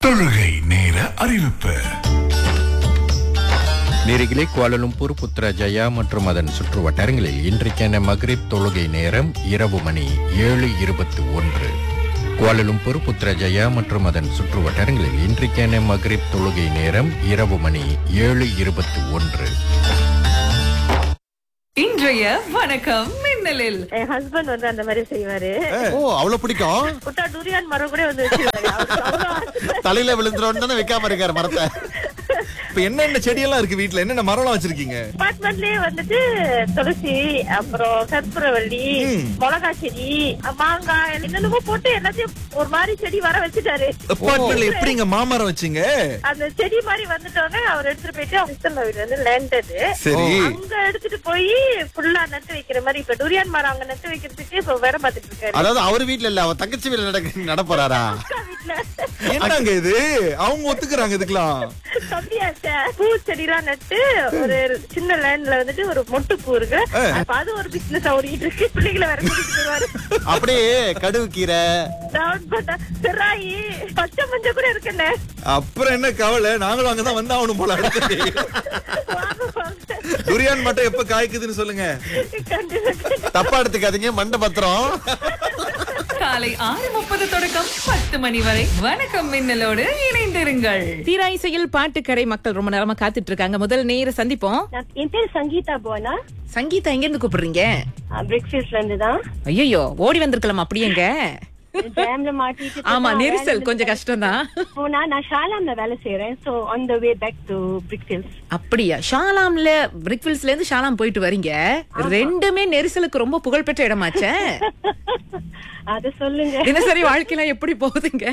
தொழுகை நேர அறிவிப்பு நேரிகளே குவாலலும்பூர் புத்ரஜயா மற்றும் அதன் சுற்று வட்டாரங்களில் இன்றைக்கான மக்ரிப் தொழுகை நேரம் இரவு மணி ஏழு இருபத்தி ஒன்று குவாலலும்பூர் புத்ரஜயா மற்றும் அதன் சுற்று வட்டாரங்களில் இன்றைக்கான மக்ரிப் தொழுகை நேரம் இரவு மணி ஏழு இருபத்தி ஒன்று இன்றைய வணக்கம் மின்னலில் என் ஹஸ்பண்ட் வந்து அந்த மாதிரி செய்வாரு ஓ அவ்வளவு பிடிக்கும் புட்டா டூரியான் மரம் கூட வந்து வச்சிருவாரு அவருக்கு அவ்வளவு ஆசை. தலையில விழுந்துரும் தானே வைக்காம இருக்காரு மரத்தை இப்ப என்னென்ன செடியெல்லாம் இருக்கு வீட்ல என்னென்ன மரம்லாம் வச்சிருக்கீங்க அபார்ட்மெண்ட்லயே வந்துட்டு துளசி அப்புறம் கற்பூரவள்ளி மிளகா செடி மாங்காய் என்னென்னமோ போட்டு எல்லாத்தையும் ஒரு மாதிரி செடி வர வச்சுட்டாரு அப்பார்ட்மெண்ட்ல எப்படிங்க மாமரம் வச்சீங்க அந்த செடி மாதிரி வந்துட்டோன்னே அவர் எடுத்துட்டு போயிட்டு அவங்க சித்தம்மா வீடு வந்து லேண்டது சரி அங்க எடுத்துட்டு போய் ஃபுல்லா நட்டு வைக்கிற மாதிரி இப்ப டூரியான் மரம் அங்க நட்டு வைக்கிறதுக்கு இப்ப வேலை பார்த்துட்டு இருக்காரு அதாவது அவர் வீட்ல இல்ல அவர் தங்கச்சி வீட்டுல நடக்க நடப்போறாரா அக்கா வீட்டுல என்னங்க இது அவங்க ஒத்துக்குறாங்க இதுக்கெல்லாம் தம்பியாச்ச பூ செடிலாம் நட்டு ஒரு சின்ன லேண்ட்ல வந்துட்டு ஒரு மொட்டு பூ இருக்கு அப்ப அது ஒரு பிசினஸ் ஓடிட்டு இருக்கு பிள்ளைகளை வேற கூட்டிட்டு வருவாரு அப்படியே கடுகு கீரை டவுன் பண்ண சிராயி பச்சை மஞ்சள் கூட இருக்குண்ணே அப்புறம் என்ன கவலை நாங்களும் அங்கதான் வந்து ஆகணும் போல அடுத்தது வாங்க, வாங்க. துரியான் மட்டும் எப்ப காய்க்குதுன்னு சொல்லுங்க கண்டிப்பா. தப்பா எடுத்துக்காதீங்க மண்டை பத்திரம் காலை ஆறு முப்பது தொடக்கம் பத்து மணி வரை வணக்கம் மின்னலோடு இணைந்திருங்கள் தீரா இசையில் பாட்டுக்கரை மக்கள் ரொம்ப நேரமா காத்துட்டு இருக்காங்க முதல் நேர சந்திப்போம் நான் என் பேர் சங்கீதா போனா சங்கீதா எங்க இருந்து கூப்பிடுறீங்க பிரிக்ஃபீல்ட்ல இருந்து தான் ஐயோ ஓடி வந்திருக்கலாம் அப்படியேங்க ஜாம்ல மாட்டிட்டு ஆமா தான் நெரிசல் வேலை கொஞ்சம் கஷ்டம் தான் போனா நான் ஷாலாம்ல வேலை செய்யறேன் so on the way back to Brickfields அப்படியா ஷாலாம்ல பிரிக்ஃபில்ஸ்ல இருந்து ஷாலாம் போயிட்டு வரீங்க ரெண்டுமே நெரிசலுக்கு ரொம்ப புகழ்பெற்ற இடமாச்சே அத சொல்லுங்க தினசரி வாழ்க்கையெல்லாம் எப்படி போகுதுங்க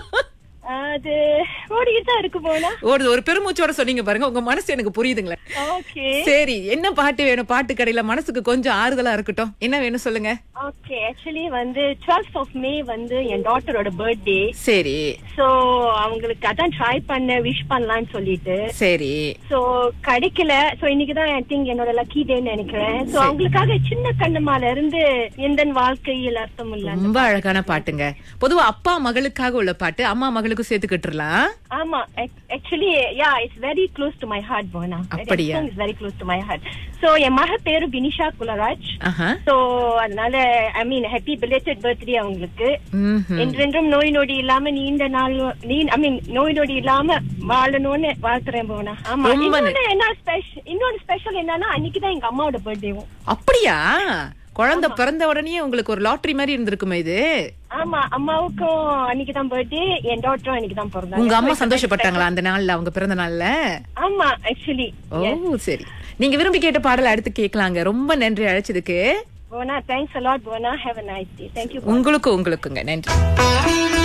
அது ஓடிக்கிட்டு தான் இருக்கு போனா ஒரு ஒரு பெருமூச்சோட சொன்னீங்க பாருங்க உங்க மனசு எனக்கு புரியுதுங்களே ஓகே சரி என்ன பாட்டு வேணும் பாட்டு கடையில மனசுக்கு கொஞ்சம் ஆறுதலா இருக்கட்டும் என்ன வேணும் சொல்லுங்க ஓகே ஆக்சுவலி வந்து 12th ஆஃப் மே வந்து என் டாட்டரோட பர்த்டே சரி சோ அவங்களுக்கு அதான் ட்ரை பண்ண விஷ் பண்ணலாம்னு சொல்லிட்டு சரி சோ கிடைக்கல சோ இன்னைக்கு தான் ஐ திங்க் என்னோட லக்கி டேன்னு நினைக்கிறேன் சோ அவங்களுக்காக சின்ன கண்ணமால இருந்து எந்த வாழ்க்கையில் அர்த்தம் இல்ல ரொம்ப அழகான பாட்டுங்க பொதுவா அப்பா மகளுக்காக உள்ள பாட்டு அம்மா மகளுக்கும் சேர்த்துக்கிட்டுலாம் ஆமா actually yeah it's very close to my heart போனா அப்படியா? It's very close to my heart so என் மக பேரு வினிஷா குலராஜ் ஆஹா சோ அதனால I mean happy belated birthday அவங்களுக்கு ம்ஹும். என்றென்றும் நோய் நொடி இல்லாம நீண்ட நாள் நீ ஐ மீன் நோய் நொடி இல்லாம வாழணும்னு வாழ்த்துறேன் போனா ஆமா ரொம்ப இன்னொன்னு என்ன ஸ்பெஷல் இன்னொரு ஸ்பெஷல் என்னன்னா அன்னைக்குதான் எங்க அம்மாவோட பர்த்டேவும் அப்படியா குழந்தை பிறந்த உடனே உங்களுக்கு ஒரு லாட்டரி மாதிரி இருந்திருக்குமே இது ஆமா அம்மாவுக்கும் அன்னைக்குதான் பர்த்டே என் டாக்டரும் அன்னைக்குதான் பிறந்தாங்க உங்க அம்மா So, it's a சந்தோஷப்பட்டாங்களா அந்த நாள்ல அவங்க பிறந்த நாள்ல ஆமா ஆக்சுவலி ஓ சரி நீங்க விரும்பி கேட்ட பாடல் அடுத்து கேட்கலாங்க ரொம்ப நன்றி அழைச்சதுக்கு போனா தேங்க்ஸ் அலாட் போனா have a nice day thank you உங்களுக்கு உங்களுக்குங்க நன்றி